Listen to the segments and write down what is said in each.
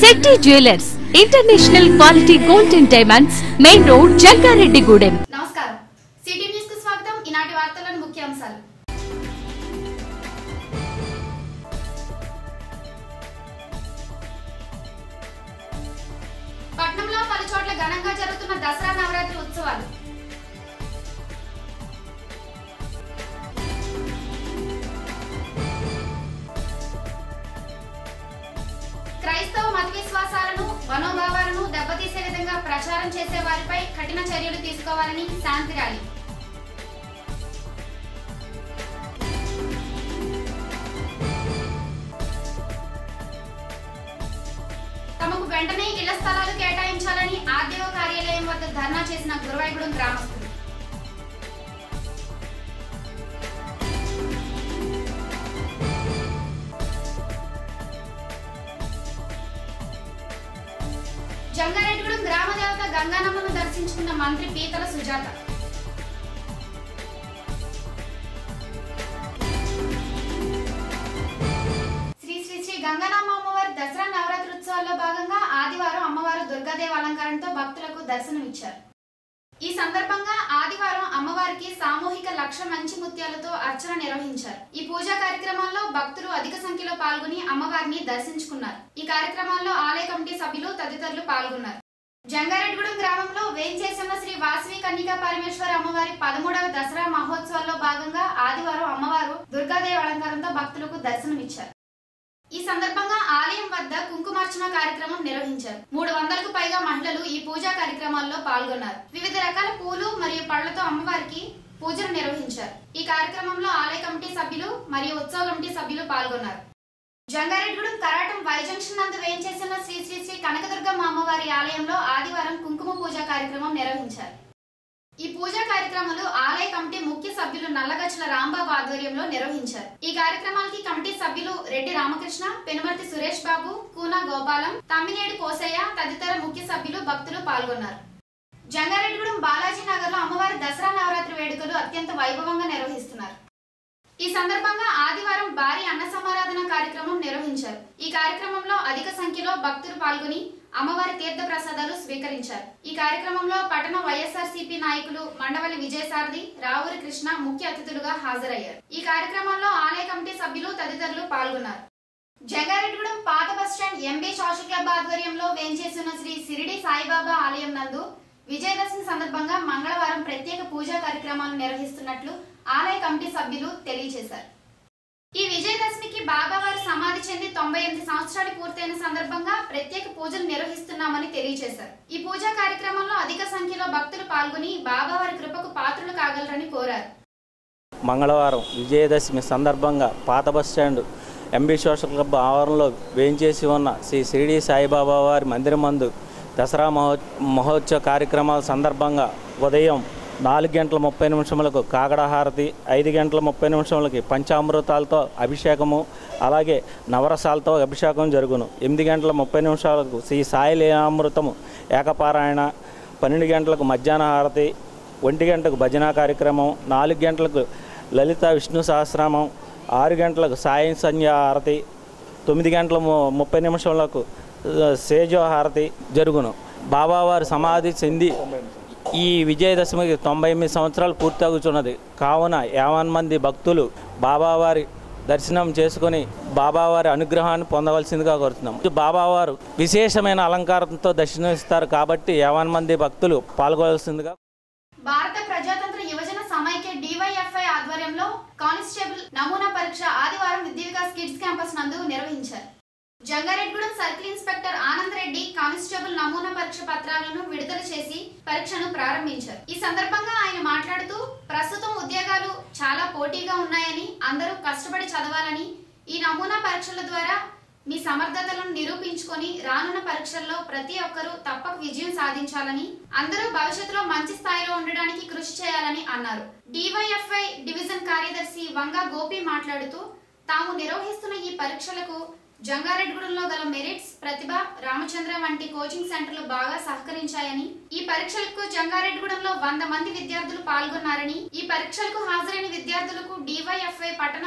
Shetty jewellers international quality gold and diamonds main road Jangareddygudem నమస్కారం city news కు స్వాగతం ఈనాటి వార్తలను ముఖ్యాంశాలు పట్నంలో పలు చోట్ల ఘనంగా జరుగుతున్న దసరా నవరాత్రి ఉత్సవాలు క్రైస్తవ మత విశ్వాసాలను మనోభావాలను దెబ్బతీసే విధంగా ప్రచారం చేసే వారిపై కఠిన చర్యలు తీసుకోవాలని శాంతి ర్యాలీ తమకు వెంటనే ఇళ్ల స్థలాలు కేటాయించాలని ఆర్డీఓ కార్యాలయం వద్ద ధర్నా చేసిన గురువాయిగూడెం గ్రామస్తులు జంగారెడ్డిగూడెం గ్రామ దేవత గంగానమ్మను దర్శించుకున్న మంత్రి పీతల సుజాత శ్రీ శ్రీ శ్రీ గంగానమ్మ అమ్మవారి దసరా నవరాత్రి ఉత్సవాల్లో భాగంగా ఆదివారం అమ్మవారు దుర్గాదేవి అలంకారంతో భక్తులకు దర్శనమిచ్చారు ఈ సందర్భంగా ఆదివారం అమ్మవారికి సామూహిక లక్ష మంచి ముత్యాలతో అర్చన నిర్వహించారు ఈ పూజా కార్యక్రమాల్లో భక్తులు అధిక సంఖ్యలో పాల్గొని అమ్మవారిని దర్శించుకున్నారు ఈ కార్యక్రమాల్లో ఆలయ కమిటీ సభ్యులు తదితరులు పాల్గొన్నారు జంగారెడ్డిగూడెం గ్రామంలో వేంచేసిన శ్రీ వాసవి కన్నికా పరమేశ్వర అమ్మవారి పదమూడవ దసరా మహోత్సవాల్లో భాగంగా ఆదివారం అమ్మవారు దుర్గాదేవి అలంకారంతో భక్తులకు దర్శనమిచ్చారు ఈ సందర్భంగా ఆలయం వద్ద కుంకుమార్చన కార్యక్రమం నిర్వహించారు మూడు వందలకు పైగా మహిళలు ఈ పూజా కార్యక్రమాల్లో పాల్గొన్నారు వివిధ రకాల పూలు మరియు పళ్లతో అమ్మవారికి పూజలు నిర్వహించారు ఈ కార్యక్రమంలో ఆలయ కమిటీ సభ్యులు మరియు ఉత్సవ కమిటీ సభ్యులు పాల్గొన్నారు జంగారెడ్డిగూడెం కరాటం వై జంక్షన్ నందు వేయించేసిన శ్రీ శ్రీ శ్రీ కనకదుర్గమ్మ అమ్మవారి ఆలయంలో ఆదివారం కుంకుమ పూజ కార్యక్రమం నిర్వహించారు ఈ పూజా కార్యక్రమాలు ఆలయ కమిటీ ముఖ్య సభ్యులు నల్లగచ్చల రాంబాబు ఆధ్వర్యంలో నిర్వహించారు ఈ కార్యక్రమాలకి కమిటీ సభ్యులు రెడ్డి రామకృష్ణ పెనుమర్తి సురేష్ బాబు కూనా గోపాలం తమ్మినేడు కోసయ్య తదితర ముఖ్య సభ్యులు భక్తులు పాల్గొన్నారు జంగారెడ్డిగూడెం బాలాజీ నగర్ లో అమ్మవారి దసరా నవరాత్రి వేడుకలు అత్యంత వైభవంగా నిర్వహిస్తున్నారు ఈ సందర్భంగా ఆదివారం భారీ అన్న సమారాధన కార్యక్రమం నిర్వహించారు ఈ కార్యక్రమంలో అధిక సంఖ్యలో భక్తులు పాల్గొని అమ్మవారి తీర్థ ప్రసాదాలు స్వీకరించారు ఈ కార్యక్రమంలో పట్టణ వైఎస్ఆర్ నాయకులు మండవల్లి విజయసారథి రావూరి కృష్ణ ముఖ్య అతిథులుగా హాజరయ్యారు ఈ కార్యక్రమంలో ఆలయ కమిటీ సభ్యులు తదితరులు పాల్గొన్నారు జంగారెడ్డిగూడెం పాత బస్టాండ్ ఎంబీ సోషల్ క్లబ్ ఆధ్వర్యంలో వేంచేసిన శ్రీ సిరిడి సాయిబాబా ఆలయం నందు విజయదశమి సందర్భంగా మంగళవారం ప్రత్యేక పూజా కార్యక్రమాలు నిర్వహిస్తున్నట్లు ఆలయ కమిటీ సభ్యులు తెలియజేశారు ఈ విజయదశమికి బాబావారు సమాధి చెంది తొంభై ఎనిమిది సంవత్సరాలు పూర్తయిన సందర్భంగా ప్రత్యేక పూజలు నిర్వహిస్తున్నామని తెలియజేశారు ఈ పూజా కార్యక్రమంలో అధిక సంఖ్యలో భక్తులు పాల్గొని బాబావారి కృపకు పాత్రలు కాగలరని కోరారు మంగళవారం విజయదశమి సందర్భంగా పాత బస్టాండ్ ఎంబీ సోషల్ క్లబ్ ఆవరణలో వేయించేసి ఉన్న శ్రీ షిరిడి సాయిబాబా వారి మందిరం మందు దసరా మహో మహోత్సవ కార్యక్రమాల సందర్భంగా ఉదయం నాలుగు గంటల ముప్పై నిమిషములకు కాగడ హారతి ఐదు గంటల ముప్పై నిమిషములకి పంచామృతాలతో అభిషేకము అలాగే నవరసాలతో అభిషేకం జరుగును ఎనిమిది గంటల ముప్పై నిమిషాలకు శ్రీ సాయి లీలామృతము ఏకపారాయణ పన్నెండు గంటలకు మధ్యాహ్న హారతి ఒంటి గంటకు భజన కార్యక్రమం నాలుగు గంటలకు లలిత విష్ణు సహస్రామం ఆరు గంటలకు సాయం సంధ్య హారతి తొమ్మిది గంటల ము- ముప్పై నిమిషాలకు ఆ, సేజో హారతి జరుగును బాబావారి సమాధి చెంది ఈ విజయదశమికి తొంభై ఎనిమిది సంవత్సరాలు పూర్తవుతున్నది కావున యావన్ మంది భక్తులు బాబావారి దర్శనం చేసుకొని బాబావారి అనుగ్రహాన్ని పొందవలసిందిగా కోరుతున్నాం బాబావారు విశేషమైన అలంకారంతో దర్శనమిస్తారు కాబట్టి యావన్ మంది భక్తులు పాల్గొవలసిందిగా భారత ప్రజాతంత్ర యువజన సమైక్య డివైఎఫ్ఐ ఆధ్వర్యంలో కానిస్టేబుల్ నమూనా పరీక్ష ఆదివారం విద్య వికాస్ కిడ్స్ క్యాంపస్ నందు నిర్వహించారు Jangareddygudem circle inspector Anand Reddy constable నమూనా పరీక్ష పత్రాలను విడుదల చేసి పరీక్షను ప్రారంభించారు ఈ సందర్భంగా ఆయన మాట్లాడుతూ ప్రస్తుతం ఉద్యోగాలు చాలా పోటీగా ఉన్నాయని అందరూ కష్టపడి చదవాలని ఈ నమూనా పరీక్షల ద్వారా మీ సమర్థతలను నిరూపించుకొని రానున్న పరీక్షల్లో ప్రతి ఒక్కరూ తప్పక విజయం సాధించాలని అందరూ భవిష్యత్తులో మంచి స్థాయిలో ఉండడానికి కృషి చేయాలని అన్నారు డివైఎఫ్ఐ డివిజన్ కార్యదర్శి వంగా గోపి మాట్లాడుతూ తాము నిర్వహిస్తున్న ఈ పరీక్షలకు జంగారెడ్డిగూడెంలో గల మెరిట్స్ ప్రతిభ రామచంద్ర వంటి కోచింగ్ సెంటర్లు బాగా సహకరించాయని ఈ పరీక్షలకు జంగారెడ్డిగూడెంలో వంద మంది విద్యార్థులు పాల్గొన్నారని ఈ పరీక్షలకు హాజరైన విద్యార్థులకు డివైఎఫ్ఐ పట్టణ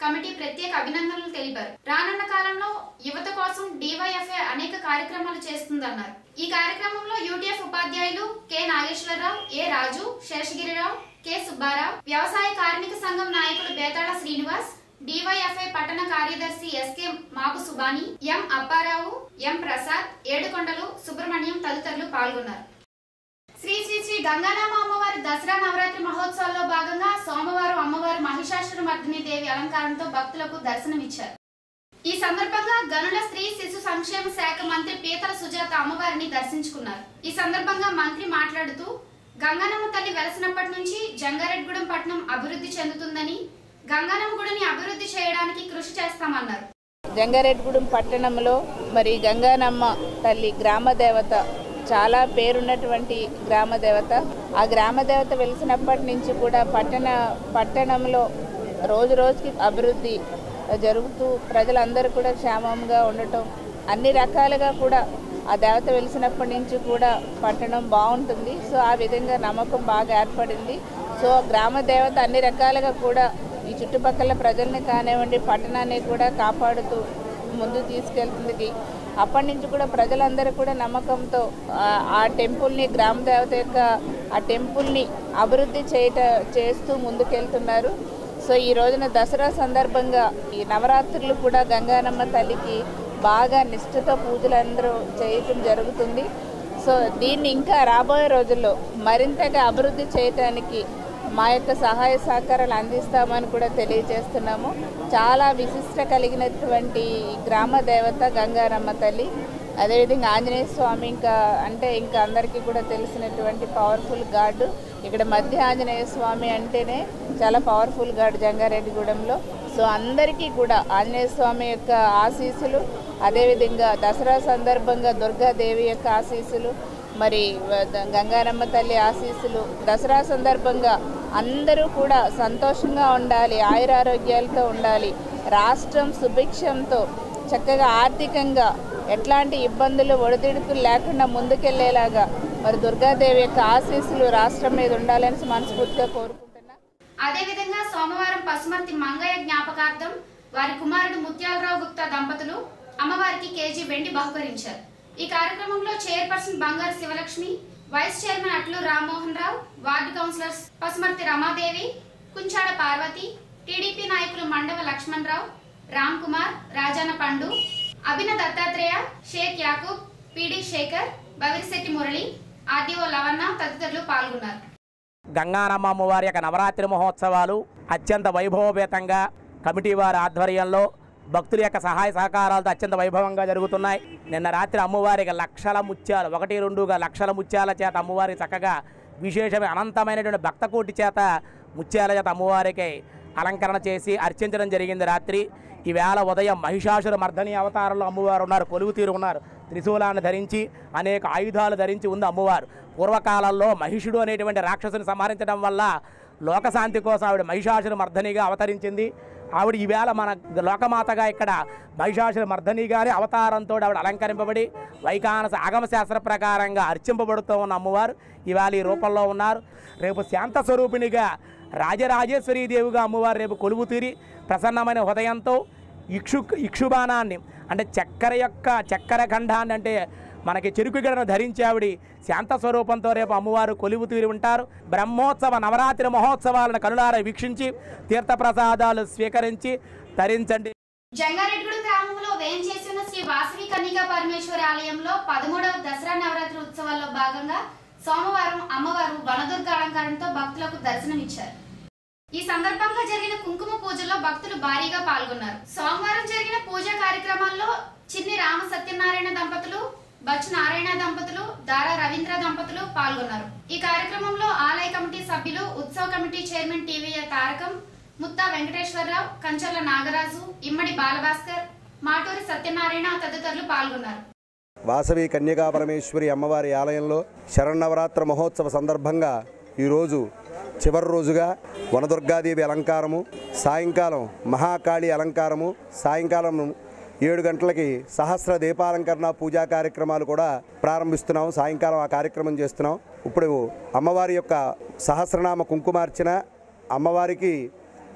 కమిటీ ప్రత్యేక అభినందనలు తెలిపారు రానున్న కాలంలో యువత కోసం డివైఎఫ్ఐ అనేక కార్యక్రమాలు చేస్తుందన్నారు ఈ కార్యక్రమంలో యూటీఎఫ్ ఉపాధ్యాయులు K Nageswararao A Raju Seshagirirao K Subbarao వ్యవసాయ కార్మిక సంఘం నాయకులు బేతాళ శ్రీనివాస్ డివైఎఫ్ఐ పట్టణ కార్యదర్శి ఎస్కే మాపు సుబాని ఎం అప్పారావు ఎం ప్రసాద్ ఏడుకొండలు సుబ్రహ్మణ్యం తదితరులు పాల్గొన్నారు శ్రీ శ్రీ శ్రీ గంగానామ అమ్మవారి దసరా నవరాత్రి మహోత్సవాల్లో భాగంగా సోమవారం అమ్మవారు మహిషాసుర మర్దిని దేవి అలంకారంతో భక్తులకు దర్శనమిచ్చారు ఈ సందర్భంగా గనుల స్త్రీ శిశు సంక్షేమ శాఖ మంత్రి పీతల సుజాత అమ్మవారిని దర్శించుకున్నారు ఈ సందర్భంగా మంత్రి మాట్లాడుతూ గంగానమ్మ తల్లి వెలసినప్పటి నుంచి జంగారెడ్గూడెం పట్టణం అభివృద్ధి చెందుతుందని గంగానమ్మ గుడిని అభివృద్ధి చేయడానికి కృషి చేస్తామన్నారు జంగారెడ్గూడెం పట్టణంలో మరి గంగానమ్మ తల్లి గ్రామ దేవత చాలా పేరున్నటువంటి గ్రామ దేవత ఆ గ్రామ దేవత వెలిసినప్పటి నుంచి కూడా పట్టణ పట్టణంలో రోజు రోజుకి అభివృద్ధి జరుగుతూ ప్రజలందరూ కూడా క్షేమంగా ఉండటం అన్ని రకాలుగా కూడా ఆ దేవత వెలిసినప్పటి నుంచి కూడా పట్టణం బాగుంటుంది సో ఆ విధంగా నమ్మకం బాగా ఏర్పడింది సో గ్రామ దేవత అన్ని రకాలుగా కూడా ఈ చుట్టుపక్కల ప్రజల్ని కానివ్వండి పట్టణాన్ని కూడా కాపాడుతూ ముందు తీసుకెళ్తుంది అప్పటి నుంచి కూడా ప్రజలందరూ కూడా నమ్మకంతో ఆ- ఆ టెంపుల్ని గ్రామ దేవత యొక్క ఆ టెంపుల్ని అభివృద్ధి చేయట చేస్తూ ముందుకెళ్తున్నారు సో ఈ రోజున దసరా సందర్భంగా ఈ నవరాత్రులు కూడా గంగానమ్మ తల్లికి బాగా నిష్ఠతో పూజలు అందరూ చేయటం జరుగుతుంది సో దీన్ని ఇంకా రాబోయే రోజుల్లో మరింతగా అభివృద్ధి చేయటానికి మా యొక్క సహాయ సహకారాలు అందిస్తామని కూడా తెలియజేస్తున్నాము చాలా విశిష్ట కలిగినటువంటి ఈ గ్రామ దేవత గంగారమ్మ తల్లి అదేవిధంగా ఆంజనేయ స్వామి ఇంకా అంటే ఇంకా అందరికీ కూడా తెలిసినటువంటి పవర్ఫుల్ గాడ్ ఇక్కడ మధ్య ఆంజనేయ స్వామి అంటేనే చాలా పవర్ఫుల్ గాడ్ జంగారెడ్డిగూడెంలో సో అందరికీ కూడా ఆంజనేయ స్వామి యొక్క ఆశీస్సులు అదేవిధంగా దసరా సందర్భంగా దుర్గాదేవి యొక్క ఆశీస్సులు మరి వ- ద- గంగారమ్మ తల్లి ఆశీస్సులు దసరా సందర్భంగా అందరూ కూడా సంతోషంగా ఉండాలి ఆయురారోగ్యాలతో ఉండాలి రాష్ట్రం సుభిక్షంతో చక్కగా ఆర్థికంగా ఎట్లాంటి ఇబ్బందులు ఒడిదుడుకులు లేకుండా ముందుకెళ్లేలాగా మరి దుర్గాదేవి యొక్క ఆశీస్సులు రాష్ట్రం మీద ఉండాలని మనస్ఫూర్తిగా కోరుకుంటున్నా అదేవిధంగా సోమవారం పశుమర్తి మంగయ్య జ్ఞాపకార్థం వారి కుమారుడు ముత్యాలరావు గుప్తా దంపతులు అమ్మవారికి కేజీ వెండి బహుకరించారు ఈ కార్యక్రమంలో చైర్పర్సన్ బంగారు Sivalakshmi vice chairman Atlu Rammohan Rao ward councillors Pasumarthi Ramadevi Kunchada Parvathi TDP నాయకులు మండవ లక్ష్మణ్ రావు రామ్ కుమార్ రాజాన పండు అభిన దత్తాత్రేయ షేక్ యాకూబ్ పిడి శేఖర్ బవిరిశెట్టి మురళి ఆర్డీఓ లవన్న తదితరులు పాల్గొన్నారు గంగానమ్మ అమ్మవారి యొక్క నవరాత్రి మహోత్సవాలు అత్యంత వైభవపేతంగా కమిటీ వారి ఆధ్వర్యంలో భక్తుల యొక్క సహాయ సహకారాలతో అత్యంత వైభవంగా జరుగుతున్నాయి నిన్న రాత్రి అమ్మవారికి లక్షల ముత్యాలు ఒకటి రెండుగా లక్షల ముత్యాల చేత అమ్మవారికి చక్కగా విశేషమైన అనంతమైనటువంటి భక్తకోటి చేత ముత్యాల చేత అమ్మవారికి అలంకరణ చేసి అర్చించడం జరిగింది రాత్రి ఈవేళ ఉదయం మహిషాసుర మర్ధని అవతారంలో అమ్మవారు ఉన్నారు కొలువు తీరు ఉన్నారు త్రిశూలాన్ని ధరించి అనేక ఆయుధాలు ధరించి ఉంది అమ్మవారు పూర్వకాలంలో మహిషుడు అనేటువంటి రాక్షసుని సంహరించడం వల్ల లోకశాంతి కోసం ఆవిడ మహిషాసుర మర్ధనిగా అవతరించింది ఆవిడ ఈవేళ మన లోకమాతగా ఇక్కడ మహిషాసుర మర్ధనిగానే అవతారంతో ఆవిడ అలంకరింపబడి వైకానస ఆగమ శాస్త్ర ప్రకారంగా అర్చింపబడుతూ ఉన్న అమ్మవారు ఇవాళ ఈ రూపంలో ఉన్నారు రేపు శాంత స్వరూపిణిగా రాజరాజేశ్వరీ దేవిగా అమ్మవారు రేపు కొలువు తీరి ప్రసన్నమైన హృదయంతో ఇక్షు ఇక్షుబాణాన్ని అంటే చక్కెర యొక్క చక్కెర ఖండాన్ని అంటే మనకి చెరుకు గడను ధరించి ఆవిడి శాంత స్వరూపంతో రేపు అమ్మవారు కొలువు తీరి ఉంటారు బ్రహ్మోత్సవ నవరాత్రి మహోత్సవాలను కనులార వీక్షించి తీర్థప్రసాదాలు స్వీకరించి తరించండి జంగారెడ్డిగూడెం గ్రామంలో వేంచేసిన శ్రీ వాసవి కన్నికా పరమేశ్వరి ఆలయంలో పదమూడవ దసరా నవరాత్రి ఉత్సవాల్లో భాగంగా సోమవారం అమ్మవారు వనదుర్గ అలంకారంతో భక్తులకు దర్శనమిచ్చారు ఈ సందర్భంగా జరిగిన కుంకుమ పూజలో భక్తులు భారీగా పాల్గొన్నారు సోమవారం జరిగిన పూజా కార్యక్రమాల్లో చిన్ని రామ సత్యనారాయణ దంపతులు బచ్చు నారాయణ దంపతులు దారా రవీంద్ర దంపతులు పాల్గొన్నారు ఈ కార్యక్రమంలో ఆలయ కమిటీ సభ్యులు ఉత్సవ committee chairman TVA Tarakam Mutta Venkateswararao Kancharla Nagaraju Immadi Balabhaskar Maturi Satyanarayana తదితరులు పాల్గొన్నారు వాసవి కన్యకా పరమేశ్వరి అమ్మవారి ఆలయంలో శరన్నవరాత్ర మహోత్సవ సందర్భంగా ఈరోజు చివరి రోజుగా వనదుర్గాదేవి అలంకారము సాయంకాలం మహాకాళి అలంకారము సాయంకాలం ఏడు గంటలకి సహస్ర దీపాలంకరణ పూజా కార్యక్రమాలు కూడా ప్రారంభిస్తున్నాం సాయంకాలం ఆ కార్యక్రమం చేస్తున్నాం ఇప్పుడు అమ్మవారి యొక్క సహస్రనామ కుంకుమార్చన అమ్మవారికి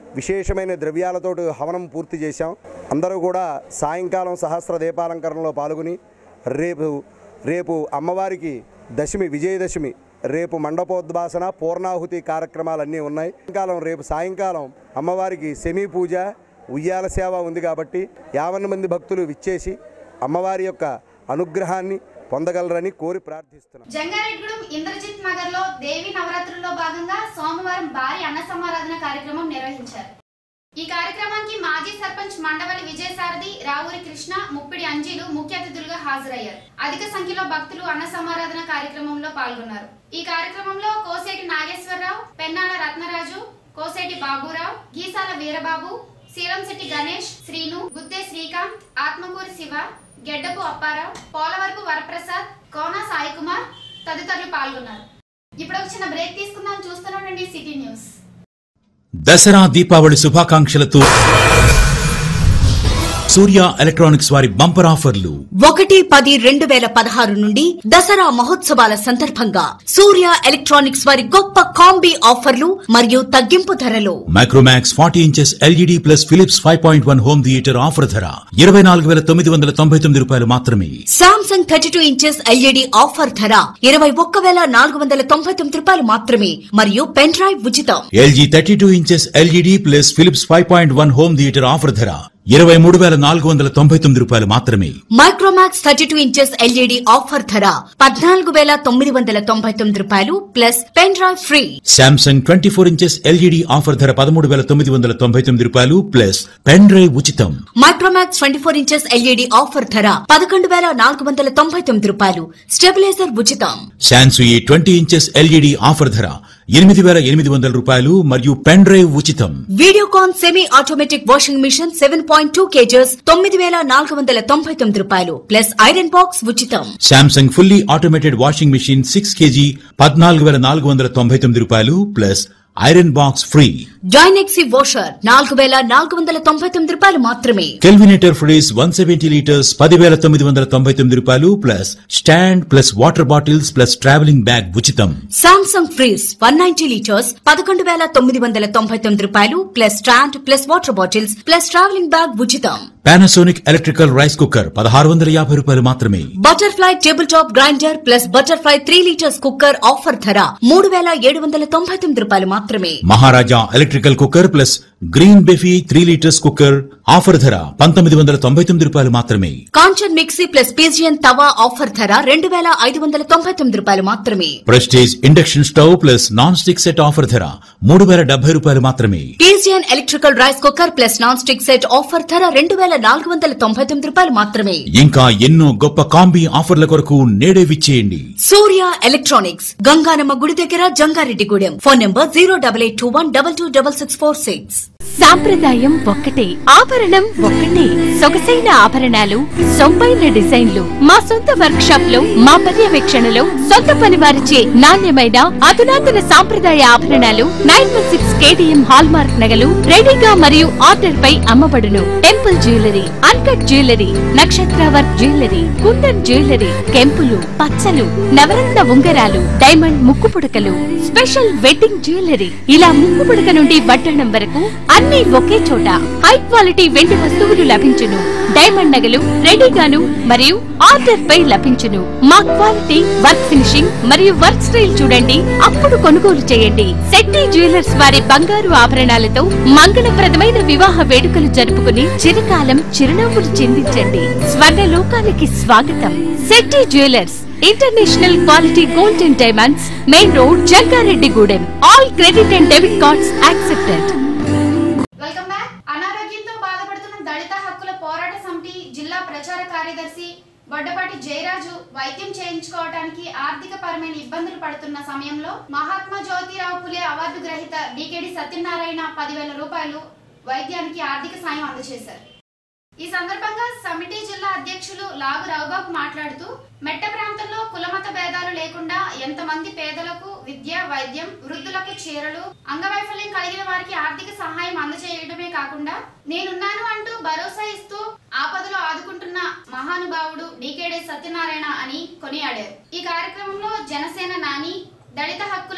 విశేషమైన ద్రవ్యాలతో హవనం పూర్తి చేశాం అందరూ కూడా సాయంకాలం సహస్ర దీపాలంకరణలో పాల్గొని రేపు రేపు అమ్మవారికి దశమి విజయదశమి రేపు మండపోద్భాసన పూర్ణాహుతి కార్యక్రమాలన్నీ ఉన్నాయి సాయంకాలం రేపు సాయంకాలం అమ్మవారికి సెమీ పూజ ఉయ్యాల సేవ ఉంది కాబట్టి యావన్ మంది భక్తులు విచ్చేసి అమ్మవారి యొక్క అనుగ్రహాన్ని పొందగలరని కోరి ప్రార్థిస్తున్నాం జంగారెడ్డిగూడెం ఇంద్రజిత్ నగర్ లో దేవి నవరాత్రుల్లో భాగంగా సోమవారం భారీ అన్న సమారాధన కార్యక్రమం నిర్వహించారు ఈ కార్యక్రమానికి మాజీ సర్పంచ్ మండవల్లి విజయసారథి రావూరి కృష్ణ ముప్పిడి అంజీలు ముఖ్య అతిథులుగా హాజరయ్యారు అధిక సంఖ్యలో భక్తులు అన్న సమారాధన కార్యక్రమంలో పాల్గొన్నారు ఈ కార్యక్రమంలో కోసేటి నాగేశ్వరరావు పెన్నాల రత్నరాజు కోసేటి బాబురావు గీసాల వీరబాబు శీలంశెట్టి గణేష్ శ్రీను గుద్దే శ్రీకాంత్ ఆత్మకూరి శివ గెడ్డపు అప్పారావు పోలవరపు వరప్రసాద్ కోనా సాయి కుమార్ తదితరులు పాల్గొన్నారు ఇప్పుడు ఒక చిన్న బ్రేక్ తీసుకుందాం చూస్తున్నానండి సిటీ న్యూస్ దసరా దీపావళి శుభాకాంక్షలతో సూర్య ఎలక్ట్రానిక్స్ వారి బంపర్ ఆఫర్లు ఒకటి పది రెండు వేల పదహారు నుండి దసరా మహోత్సవాల సందర్భంగా సూర్య ఎలక్ట్రానిక్స్ వారి గొప్ప కాంబీ ఆఫర్లు మరియు తగ్గింపు ధరలు Micromax forty inches LED plus Philips five point one home theatre offer ధర ఇరవై నాలుగు వేల తొమ్మిది వందల తొంభై తొమ్మిది రూపాయలు మాత్రమే Samsung thirty two inches LED offer ధర ఇరవై ఒక్క వేల నాలుగు వందల తొంభై తొమ్మిది రూపాయలు మాత్రమే మరియు పెన్ డ్రైవ్ ఉచితం LG thirty two inches LED plus Philips five point one home theatre offer ధర ఇరవై మూడు వేల నాలుగు వందల తొంభై తొమ్మిది రూపాయలు మాత్రమే Micromax thirty two inches LED offer ధర పద్నాలుగు వేల తొమ్మిది వందల తొంభై తొమ్మిది రూపాయలు plus pen drive free Samsung twenty four inches LED offer ధర పదమూడు వేల తొమ్మిది వందల తొంభై తొమ్మిది రూపాయలు ప్లస్ పెన్ డ్రైవ్ ఉచితం Micromax twenty four inches LED offer ధర పదకొండు వేల నాలుగు వందల తొంభై తొమ్మిది రూపాయలు స్టెబిలైజర్ ఉచితం Sansui twenty inches LED offer ధర ఎనిమిది వేల ఎనిమిది వందల రూపాయలు మరియు పెన్ డ్రైవ్ ఉచితం Videocon semi automatic washing machine seven point two KGs తొమ్మిది వేల నాలుగు వందల తొంభై తొమ్మిది రూపాయలు ప్లస్ ఐరన్ బాక్స్ ఉచితం Samsung fully automated washing machine six KG పద్నాలుగు వేల నాలుగు వందల తొంభై తొమ్మిది రూపాయలు ప్లస్ ఐరన్ బాక్స్ ఫ్రీ డైనెక్సీ వాషర్ నాలుగు వేల నాలుగు వందల తొంభై తొమ్మిది రూపాయలు మాత్రమే Kelvinator fridge one seventy litres పదివేల తొమ్మిది వందల తొంభై తొమ్మిది రూపాయలు plus stand plus water bottles plus travelling bag ఉచితం Samsung fridge one ninety litres పదకొండు వేల తొమ్మిది వందల తొంభై తొమ్మిది రూపాయలు plus stand plus water bottles plus travelling bag ఉచితం పానాసోనిక్ ఎలక్ట్రికల్ రైస్ కుక్కర్ పదహారు వందల యాభై రూపాయలు మాత్రమే Butterfly table top grinder plus Butterfly three litres cooker offer ధర మూడు వేల ఏడు వందల తొంభై తొమ్మిది రూపాయలు మాత్రమే Maharaja electrical cooker plus green బెఫీ త్రీ లీటర్స్ కుక్కర్ ఆఫర్ ధర పంతొమ్మిది వందల తొంభై తొమ్మిది రూపాయలు మాత్రమే కాంచన్ మిక్సీ ప్లస్ పీజియన్ తవా ఆఫర్ ధర రెండు వేల ఐదు వందల తొంభై తొమ్మిది రూపాయలు మాత్రమే Prestige induction stove plus non stick set offer ధర మూడు వేల డెబ్బై రూపాయలు మాత్రమే Pigeon electrical rice cooker plus non stick set offer ధర రెండు వేల నాలుగు వందల తొంభై తొమ్మిది రూపాయలు మాత్రమే ఇంకా ఎన్నో గొప్ప కాంబీ ఆఫర్ల కొరకు నేడే విచ్చేయండి సూర్య ఎలక్ట్రానిక్స్ గంగానమ్మ గుడి దగ్గర Jangareddygudem phone number zero double eight two one double two double six four six సాంప్రదాయం ఒక్కటే ఆభరణం ఒక్కటే సొగసైన ఆభరణాలు సొంపైన డిజైన్లు మా సొంత వర్క్ షాప్ లో మా పర్యవేక్షణలో సొంత పని వారిచే నాణ్యమైన అధునాతన సాంప్రదాయ ఆభరణాలు nine one six KTM hallmark నగలు రెడీగా మరియు ఆర్డర్ పై అమ్మబడును టెంపుల్ జ్యువెలరీ అన్కట్ జ్యువెలరీ నక్షత్ర వర్క్ జ్యువెలరీ కుందన్ జ్యువెలరీ కెంపులు పచ్చలు నవరత్న ఉంగరాలు డైమండ్ ముక్కు పుడకలు స్పెషల్ వెడ్డింగ్ జ్యువెలరీ ఇలా ముక్కు పుడక నుండి వడ్డణం వరకు అన్ని ఒకే చోట హై క్వాలిటీ వెండి వస్తువులు లభించును డైమండ్ నగలు రెడీగాను మరియు ఆర్డర్ పై లభించును మా క్వాలిటీ వర్క్ ఫినిషింగ్ మరియు వర్క్ స్టైల్ చూడండి అప్పుడు కొనుగోలు చేయండి శెట్టి జ్యువెలర్స్ వారి బంగారు ఆభరణాలతో మంగళప్రదమైన వివాహ వేడుకలు జరుపుకుని చిరకాలం చిరునవ్వులు చిందించండి స్వర్ణ లోకానికి స్వాగతం Shetty jewellers international quality gold and diamonds main road Jangareddygudem all credit and debit cards accepted welcome back అనారోగ్యంతో బాధపడుతున్న దళిత హక్కుల పోరాట సమితి జిల్లా ప్రచార కార్యదర్శి బొడ్డపాటి జయరాజు వైద్యం చేయించుకోవడానికి ఆర్థిక పరమైన ఇబ్బందులు పడుతున్న సమయంలో మహాత్మా జ్యోతిరావు పులే అవార్డు గ్రహీత డికెడి సత్యనారాయణ పదివేల రూపాయలు వైద్యానికి ఆర్థిక సాయం అందజేశారు ఈ సందర్భంగా సమిటి జిల్లా అధ్యక్షులు లాగు రఘుబాబు మాట్లాడుతూ మెట్ట ప్రాంతంలో కులమత భేదాలు లేకుండా ఎంతమంది పేదలకు విద్య వైద్యం వృద్ధులకు చీరలు అంగవైఫల్యం కలిగిన వారికి ఆర్థిక సహాయం అందజేయడమే కాకుండా నేనున్నాను అంటూ భరోసా ఇస్తూ ఆపదలో ఆదుకుంటున్న మహానుభావుడు డీకేడే సత్యనారాయణ అని కొనియాడారు ఈ కార్యక్రమంలో జనసేన నాని దళిత హక్కుల పోరాట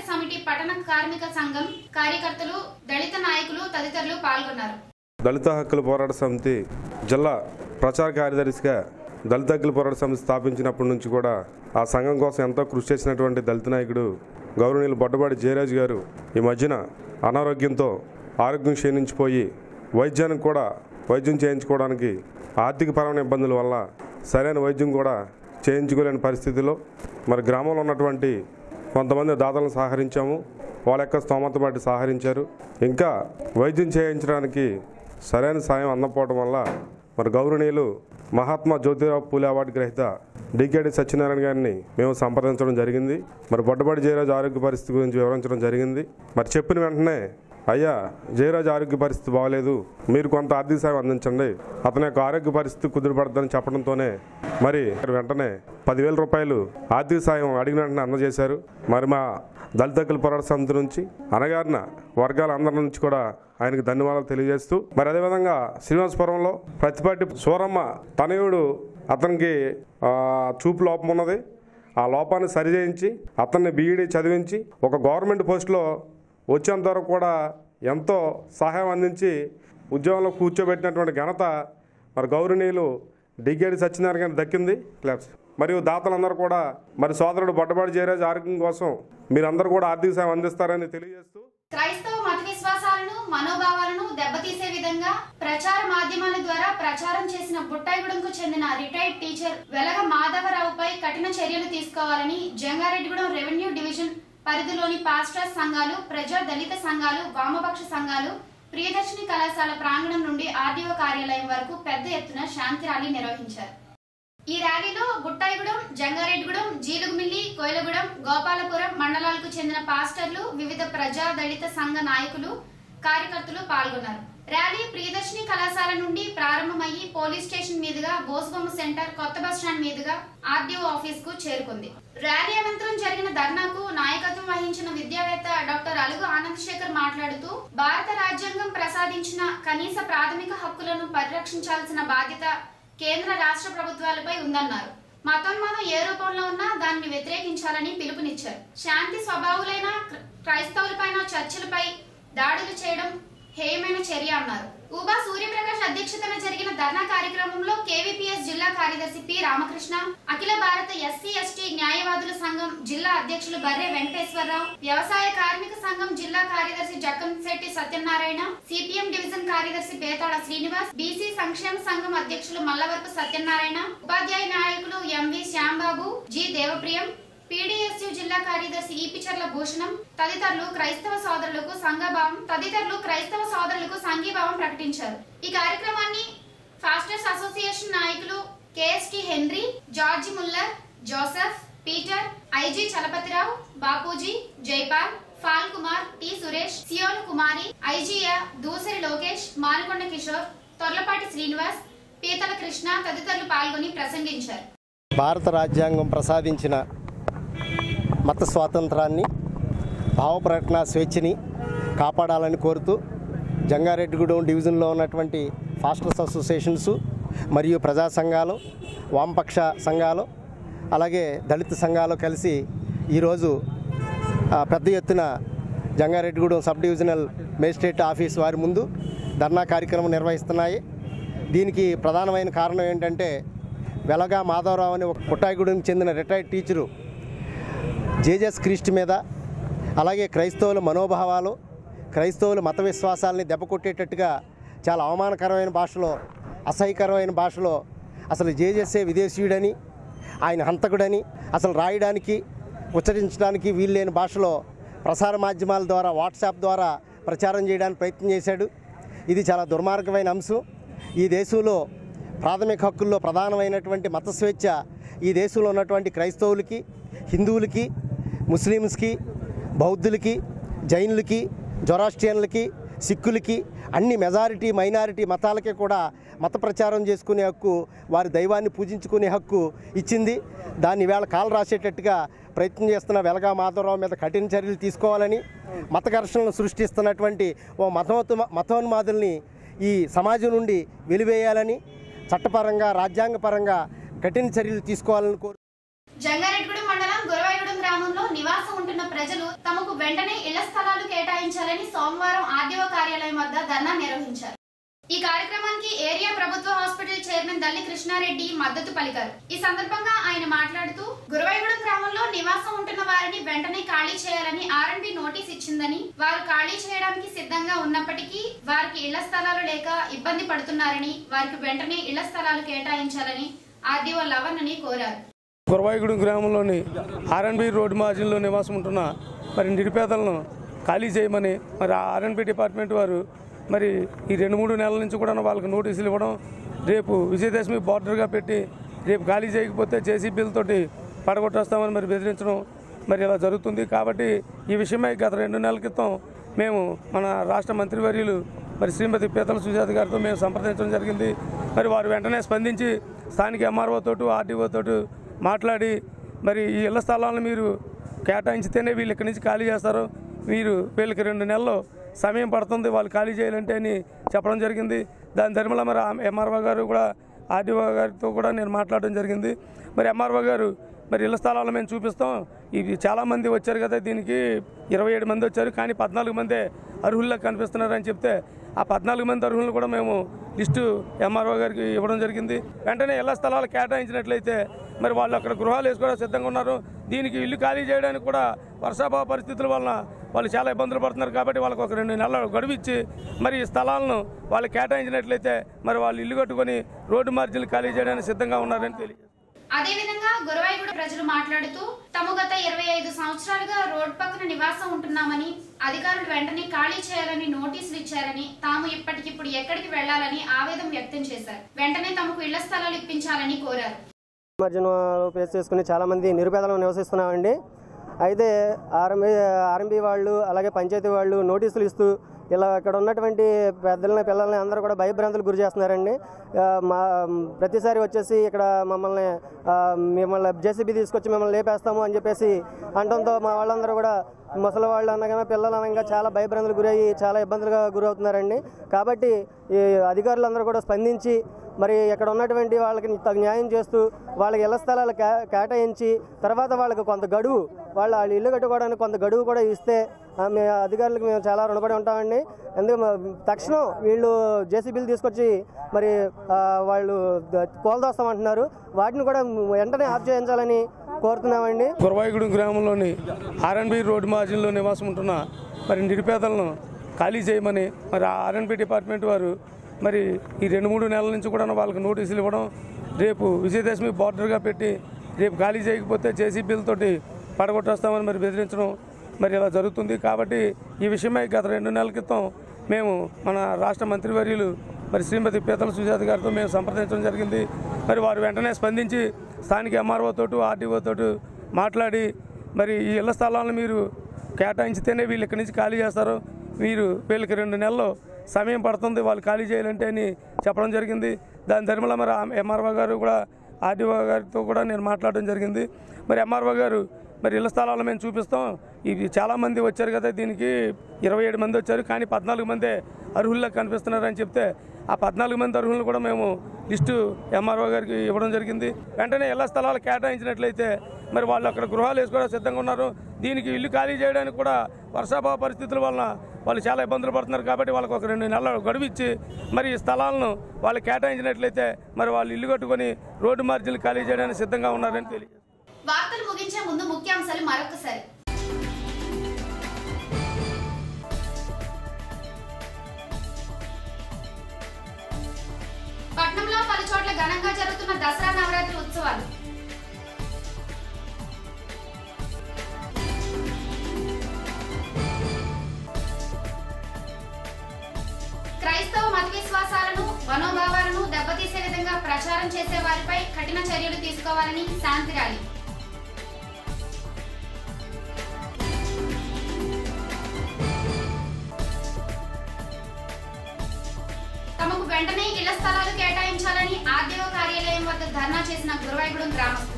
సమిటి పట్టణ కార్మిక సంఘం కార్యకర్తలు దళిత నాయకులు తదితరులు పాల్గొన్నారు దళిత హక్కుల పోరాట సమితి జిల్లా ప్రచార కార్యదర్శిగా దళిత హక్కుల పోరాట సమితి స్థాపించినప్పటి నుంచి కూడా ఆ సంఘం కోసం ఎంతో కృషి చేసినటువంటి దళిత నాయకుడు గౌరవనీయులు బొడ్డబాటి జయరాజు గారు ఈ మధ్యన అనారోగ్యంతో ఆరోగ్యం క్షీణించిపోయి వైద్యానికి కూడా వైద్యం చేయించుకోవడానికి ఆర్థికపరమైన ఇబ్బందుల వల్ల సరైన వైద్యం కూడా చేయించుకోలేని పరిస్థితిలో మరి గ్రామంలో ఉన్నటువంటి కొంతమంది దాతలను సహకరించాము వాళ్ళ యొక్క స్తోమత బట్టి సహకరించారు ఇంకా వైద్యం చేయించడానికి సరైన సాయం అందకపోవడం వల్ల మరి గౌరవనీయులు మహాత్మా జ్యోతిరావు పూలే అవార్డు గ్రహీత డికేడి సత్యనారాయణ గారిని మేము సంప్రదించడం జరిగింది మరి బొడ్డబాటి జయరాజు ఆరోగ్య పరిస్థితి గురించి వివరించడం జరిగింది మరి చెప్పిన వెంటనే అయ్యా జయరాజు ఆరోగ్య పరిస్థితి బాగలేదు మీరు కొంత ఆర్థిక సాయం అందించండి అతని యొక్క ఆరోగ్య పరిస్థితి కుదిరిపడదని చెప్పడంతోనే మరి వెంటనే పదివేల రూపాయలు ఆర్థిక సాయం అడిగిన వెంటనే అందజేశారు మరి మా దళిత హక్కుల పోరాట సమితి నుంచి అనగారిన వర్గాల అందరి నుంచి కూడా ఆయనకు ధన్యవాదాలు తెలియజేస్తూ మరి అదేవిధంగా శ్రీనివాసపురంలో ప్రతిపాటి సూరమ్మ తనయుడు అతనికి ఆ, చూపు లోపం ఉన్నది ఆ లోపాన్ని సరిచేయించి అతన్ని బీఈడీ చదివించి ఒక గవర్నమెంట్ పోస్టులో వచ్చేంత వరకు కూడా ఎంతో సహాయం అందించి ఉద్యోగంలో కూర్చోబెట్టినటువంటి ఘనత మరి గౌరవనీయులు డిగేడి సత్యనారాయణ గారికి దక్కింది క్లాప్స్ మరియు దాతలందరూ కూడా మరి సోదరుడు బొట్టబాటి జయరాజ్ ఆరోగ్యం కోసం మీరందరూ కూడా ఆర్థిక సాయం అందిస్తారని తెలియజేస్తూ క్రైస్తవ మత విశ్వాసాలను మనోభావాలను దెబ్బతీసే విధంగా ప్రచార మాధ్యమాల ద్వారా ప్రచారం చేసిన బుట్టాయిగూడెంకు చెందిన రిటైర్డ్ టీచర్ వెలగ మాధవరావుపై కఠిన చర్యలు తీసుకోవాలని జంగారెడ్డిగూడెం రెవెన్యూ డివిజన్ పరిధిలోని పాస్టర్స్ సంఘాలు ప్రజా దళిత సంఘాలు వామపక్ష సంఘాలు ప్రియదర్శిని కళాశాల ప్రాంగణం నుండి ఆర్డీఓ కార్యాలయం వరకు పెద్ద ఎత్తున శాంతి ర్యాలీ నిర్వహించారు ఈ ర్యాలీలో బుట్టాయిగూడెం జంగారెడ్డిగూడెం జీలుగుమిల్లి కోయిలగూడెం గోపాలపురం మండలాలకు చెందిన పాస్టర్లు వివిధ ప్రజా దళిత సంఘ నాయకులు కార్యకర్తలు పాల్గొన్నారు ర్యాలీ ప్రియదర్శిని కళాశాల నుండి ప్రారంభమయ్యి పోలీస్ స్టేషన్ మీదుగా బోసుబొమ్మ సెంటర్ కొత్త బస్ స్టాండ్ మీదుగా ఆర్డీఓ ఆఫీస్ కు చేరుకుంది ర్యాలీ అనంతరం జరిగిన ధర్నాకు నాయకత్వం వహించిన విద్యావేత్త డాక్టర్ అలుగు ఆనంద్ శేఖర్ మాట్లాడుతూ భారత రాజ్యాంగం ప్రసాదించిన కనీస ప్రాథమిక హక్కులను పరిరక్షించాల్సిన బాధ్యత కేంద్ర రాష్ట్ర ప్రభుత్వాలపై ఉందన్నారు మతోన్మాదం ఏ రూపంలో ఉన్నా దాన్ని వ్యతిరేకించాలని పిలుపునిచ్చారు శాంతి స్వభావులైన క్ర- క్రైస్తవులపైన చర్చలపై దాడులు చేయడం హేయమైన చర్య అన్నారు ఊబా సూర్యప్రకాష్ అధ్యక్షతన జరిగిన ధర్నా కార్యక్రమంలో కేవీపీఎస్ జిల్లా కార్యదర్శి పి రామకృష్ణ అఖిల భారత ఎస్సీ ఎస్టీ న్యాయవాదుల సంఘం జిల్లా అధ్యక్షులు బర్రె వెంకటేశ్వరరావు వ్యవసాయ కార్మిక సంఘం జిల్లా కార్యదర్శి జక్కంశెట్టి సత్యనారాయణ సిపిఎం డివిజన్ కార్యదర్శి బేతాళ శ్రీనివాస్ బీసీ సంక్షేమ సంఘం అధ్యక్షులు మల్లవరపు సత్యనారాయణ ఉపాధ్యాయ నాయకులు MV Shyambabu G Devapriyam PDSU జిల్లా కార్యదర్శి ఈపిచర్ల భూషణం తదితరులు క్రైస్తవ సోదరులకు సంఘభావం తదితరులు క్రైస్తవ సోదరులకు సంఘీభావం ప్రకటించారు ఈ కార్యక్రమాన్ని ఫాస్టర్స్ అసోసియేషన్ నాయకులు KST Henry George Muller Joseph Peter IG Chalapathirao Bapuji Jaipal Paul Kumar T Suresh Zion Kumari ఐజీయ దూసరి లోకేష్ మానకొండ కిషోర్ తొర్లపాటి శ్రీనివాస్ పీతల కృష్ణ తదితరులు పాల్గొని ప్రసంగించారు భారత రాజ్యాంగం ప్రసాదించిన మత స్వాతంత్రాన్ని భావ ప్రకటన స్వేచ్ఛని కాపాడాలని కోరుతూ జంగారెడ్డిగూడెం డివిజన్లో ఉన్నటువంటి ఫాస్టర్స్ అసోసియేషన్స్ మరియు ప్రజా సంఘాలు వామపక్ష సంఘాలు అలాగే దళిత సంఘాలు కలిసి ఈరోజు ఆ, పెద్ద ఎత్తున Jangareddygudem sub divisional magistrate office వారి ముందు ధర్నా కార్యక్రమం నిర్వహిస్తున్నాయి దీనికి ప్రధానమైన కారణం ఏంటంటే వెలగా మాధవరావు అనే ఒక పుట్టాయిగూడెంకి చెందిన రిటైర్డ్ టీచరు జేజస్ క్రీస్ట్ మీద అలాగే క్రైస్తవుల మనోభావాలు క్రైస్తవుల మత విశ్వాసాలని దెబ్బకొట్టేటట్టుగా చాలా అవమానకరమైన భాషలో అసహ్యకరమైన భాషలో అసలు జేజస్సే విదేశీయుడని ఆయన హంతకుడని అసలు రాయడానికి ఉచ్చరించడానికి వీల్లేని భాషలో ప్రసార మాధ్యమాల ద్వారా వాట్సాప్ ద్వారా ప్రచారం చేయడానికి ప్రయత్నం చేశాడు ఇది చాలా దుర్మార్గమైన అంశం ఈ దేశంలో ప్రాథమిక హక్కుల్లో ప్రధానమైనటువంటి మత స్వేచ్ఛ ఈ దేశంలో ఉన్నటువంటి క్రైస్తవులకి హిందువులకి ముస్లిమ్స్కి బౌద్ధులకి జైనులకి జొరాస్ట్రియన్లకి సిక్కులకి అన్ని మెజారిటీ మైనారిటీ మతాలకి కూడా మత ప్రచారం చేసుకునే హక్కు వారి దైవాన్ని పూజించుకునే హక్కు ఇచ్చింది దాన్ని వేళ కాలు రాసేటట్టుగా ప్రయత్నం చేస్తున్న వెలగా మాధవరావు మీద కఠిన చర్యలు తీసుకోవాలని మత ఘర్షణలు సృష్టిస్తున్నటువంటి ఓ మతోత మతోన్మాదుల్ని ఈ సమాజం నుండి వెలివేయాలని చట్టపరంగా రాజ్యాంగపరంగా కఠిన చర్యలు తీసుకోవాలని కోరు జంగారెడ్డిగూడెం మండలం గురవాయిగూడెం గ్రామంలో నివాసం ఉంటున్న ప్రజలు తమకు వెంటనే ఇళ్ల స్థలాలు కేటాయించాలని సోమవారం ఆర్డీఓ కార్యాలయం వద్ద ధర్నా నిర్వహించారు ఈ కార్యక్రమానికి ఏరియా ప్రభుత్వ హాస్పిటల్ చైర్మన్ దల్లి కృష్ణారెడ్డి మద్దతు పలికారు ఈ సందర్భంగా ఆయన మాట్లాడుతూ గురవాయిగూడెం గ్రామంలో నివాసం ఉంటున్న వారిని వెంటనే ఖాళీ చేయాలని ఆర్ఎండ్బి నోటీస్ ఇచ్చిందని వారు ఖాళీ చేయడానికి సిద్ధంగా ఉన్నప్పటికీ వారికి ఇళ్ల స్థలాలు లేక ఇబ్బంది పడుతున్నారని వారికి వెంటనే ఇళ్ల స్థలాలు కేటాయించాలని ఆర్డీఓ లవణ్ని కోరారు కురవాయిగూడెం గ్రామంలోని ఆర్ఎన్బి రోడ్డు మార్జిన్లో నివాసం ఉంటున్న మరి నిరుపేదలను ఖాళీ చేయమని మరి ఆర్ఎన్బి డిపార్ట్మెంట్ వారు మరి ఈ రెండు మూడు నెలల నుంచి కూడా వాళ్ళకి నోటీసులు ఇవ్వడం రేపు విజయదశమి బార్డర్గా పెట్టి రేపు ఖాళీ చేయకపోతే జేసీబీలతోటి పడగొట్టేస్తామని మరి బెదిరించడం మరి ఇలా జరుగుతుంది కాబట్టి ఈ విషయమై గత రెండు నెలల క్రితం మేము మన రాష్ట్ర మంత్రివర్యులు మరి శ్రీమతి పీతల సుజాత గారితో మేము సంప్రదించడం జరిగింది మరి వారు వెంటనే స్పందించి స్థానిక ఎంఆర్ఓ తోటి ఆర్డీఓ తోటి మాట్లాడి మరి ఈ ఇళ్ల స్థలాలను మీరు కేటాయించితేనే వీళ్ళు ఇక్కడి నుంచి ఖాళీ చేస్తారు మీరు వీళ్ళకి రెండు నెలలు సమయం పడుతుంది వాళ్ళు ఖాళీ చేయాలంటే అని చెప్పడం జరిగింది దాని ధర్మలో మరి ఎంఆర్ఓ గారు కూడా ఆర్డీఓ గారితో కూడా నేను మాట్లాడడం జరిగింది మరి ఎంఆర్ఓ గారు మరి ఇళ్ల స్థలాలు మేము చూపిస్తాం ఇవి చాలామంది వచ్చారు కదా దీనికి ఇరవై ఏడు మంది వచ్చారు కానీ పద్నాలుగు మందే అర్హుల్లా కనిపిస్తున్నారని చెప్తే ఆ పద్నాలుగు మంది అర్హులను కూడా మేము లిస్టు ఎంఆర్ఓ గారికి ఇవ్వడం జరిగింది వెంటనే ఇళ్ల స్థలాలు కేటాయించినట్లయితే మరి వాళ్ళు అక్కడ గృహాలు వేసుకోవడం సిద్ధంగా ఉన్నారు దీనికి ఇల్లు ఖాళీ చేయడానికి కూడా వర్షాభావ పరిస్థితుల వలన వాళ్ళు చాలా ఇబ్బందులు పడుతున్నారు కాబట్టి వాళ్ళకి ఒక రెండు నెలలు గడువు ఇచ్చి మరి ఈ స్థలాలను వాళ్ళు కేటాయించినట్లయితే మరి వాళ్ళు ఇల్లు కట్టుకొని రోడ్డు మార్జిన్లు ఖాళీ చేయడానికి సిద్ధంగా ఉన్నారని తెలియజేస్తారు అదేవిధంగా గురవాయిగూడ ప్రజలు మాట్లాడుతూ తాము గత ఇరవై ఐదు సంవత్సరాలుగా రోడ్ పక్కన నివాసం ఉంటున్నామని అధికారులు వెంటనే ఖాళీ చేయాలని నోటీసులు ఇచ్చారని తాము ఇప్పటికిప్పుడు ఎక్కడికి వెళ్లాలని ఆవేదన వ్యక్తం చేశారు వెంటనే తమకు ఇళ్ల స్థలాలు ఇప్పించాలని కోరారు మార్జిన్ ఫేస్ చేసుకుని చాలామంది నిరుపేదలు నివసిస్తున్నామండి అయితే ఆర్ఎంబి ఆర్ఎంబి వాళ్ళు అలాగే పంచాయతీ వాళ్ళు నోటీసులు ఇస్తూ ఇలా ఇక్కడ ఉన్నటువంటి పెద్దలని పిల్లల్ని అందరూ కూడా భయభ్రాంతులు గురి చేస్తున్నారండి ఆ, మా ప్రతిసారి వచ్చేసి ఇక్కడ మమ్మల్ని ఆ, మిమ్మల్ని జేసీబీ తీసుకొచ్చి మిమ్మల్ని లేపేస్తాము అని చెప్పేసి అంటంతో మా వాళ్ళందరూ కూడా ముసలి వాళ్ళు అనగా పిల్లలు అనగా చాలా భయభ్రాంతులు గురయ్యి చాలా ఇబ్బందులుగా గురవుతున్నారండి కాబట్టి ఈ అధికారులందరూ కూడా స్పందించి మరి ఇక్కడ ఉన్నటువంటి వాళ్ళకి తగు న్యాయం చేస్తూ వాళ్ళకి ఇళ్ల స్థలాలు కే కేటాయించి తర్వాత వాళ్ళకి కొంత గడువు వాళ్ళ వాళ్ళ ఇల్లు కట్టుకోవడానికి కొంత గడువు కూడా ఇస్తే ఆ, మీ అధికారులకు మేము చాలా రుణపడి ఉంటామండి ఎందుకు మ- తక్షణం వీళ్ళు జేసీబీలు తీసుకొచ్చి మరి ఆ, వాళ్ళు ద- కోల్దోస్తామంటున్నారు వాటిని కూడా వెంటనే ఆఫ్ చేయించాలని కోరుతున్నామండి గురవాయిగూడెం గ్రామంలోని ఆర్ఎన్బి రోడ్డు మార్జిన్లో నివాసం ఉంటున్న మరి నిరుపేదలను ఖాళీ చేయమని మరి ఆర్ఎన్బి డిపార్ట్మెంట్ వారు మరి ఈ రెండు మూడు నెలల నుంచి కూడా వాళ్ళకి నోటీసులు ఇవ్వడం రేపు విజయదశమి బార్డర్గా పెట్టి రేపు ఖాళీ చేయకపోతే జేసీబీలతోటి పడగొట్టేస్తామని మరి బెదిరించడం మరి ఇలా జరుగుతుంది కాబట్టి ఈ విషయమై గత రెండు నెలల క్రితం మేము మన రాష్ట్ర మంత్రివర్యులు మరి శ్రీమతి పీతల సుజాత గారితో మేము సంప్రదించడం జరిగింది మరి వారు వెంటనే స్పందించి స్థానిక ఎంఆర్ఓ తోటి ఆర్డీఓ తోటి మాట్లాడి మరి ఈ ఇళ్ల స్థలాలను మీరు కేటాయించితేనే వీళ్ళు ఇక్కడి నుంచి ఖాళీ చేస్తారు మీరు వీళ్ళకి రెండు నెలలు సమయం పడుతుంది వాళ్ళు ఖాళీ చేయాలంటే అని చెప్పడం జరిగింది దాని ధర్మలో మరి ఎంఆర్ఓ గారు కూడా ఆర్డీఓ గారితో కూడా నేను మాట్లాడడం జరిగింది మరి ఎంఆర్ఓ గారు మరి ఇళ్ల స్థలాలు మేము చూపిస్తాం ఇవి చాలామంది వచ్చారు కదా దీనికి ఇరవై ఏడు మంది వచ్చారు కానీ పద్నాలుగు మందే అర్హుల్లా కనిపిస్తున్నారని చెప్తే ఆ పద్నాలుగు మంది అర్హులను కూడా మేము లిస్టు ఎంఆర్ఓ గారికి ఇవ్వడం జరిగింది వెంటనే ఇళ్ల స్థలాలు కేటాయించినట్లయితే మరి వాళ్ళు అక్కడ గృహాలు వేసుకోవడం సిద్ధంగా ఉన్నారు దీనికి ఇల్లు ఖాళీ చేయడానికి కూడా వర్షాభావ పరిస్థితుల వలన వాళ్ళు చాలా ఇబ్బందులు పడుతున్నారు కాబట్టి వాళ్ళకి ఒక రెండు నెలలు గడువు ఇచ్చి మరి ఈ స్థలాలను వాళ్ళు కేటాయించినట్లయితే మరి వాళ్ళు ఇల్లు కట్టుకొని రోడ్డు మార్జిన్లు ఖాళీ చేయడానికి సిద్ధంగా ఉన్నారని తెలియజేస్తారు వార్తలు ముగించే ముందు ముఖ్యాంశాలు మరొకసారి పట్నంలో పలు చోట్ల ఘనంగా జరుగుతున్న దసరా నవరాత్రి ఉత్సవాలు క్రైస్తవ మత విశ్వాసాలను మనోభావాలను దెబ్బతీసే విధంగా ప్రచారం చేసే వారిపై కఠిన చర్యలు తీసుకోవాలని శాంతి ర్యాలీ తమకు వెంటనే ఇళ్ల స్థలాలు కేటాయించాలని ఆర్డీఓ కార్యాలయం వద్ద ధర్నా చేసిన గురవాయిగూడెం గ్రామస్తులు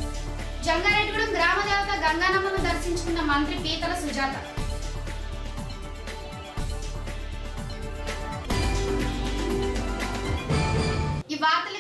జంగారెడ్డిగూడెం గ్రామ దేవత గంగానమ్మను దర్శించుకున్న మంత్రి పీతల సుజాత వార్తలు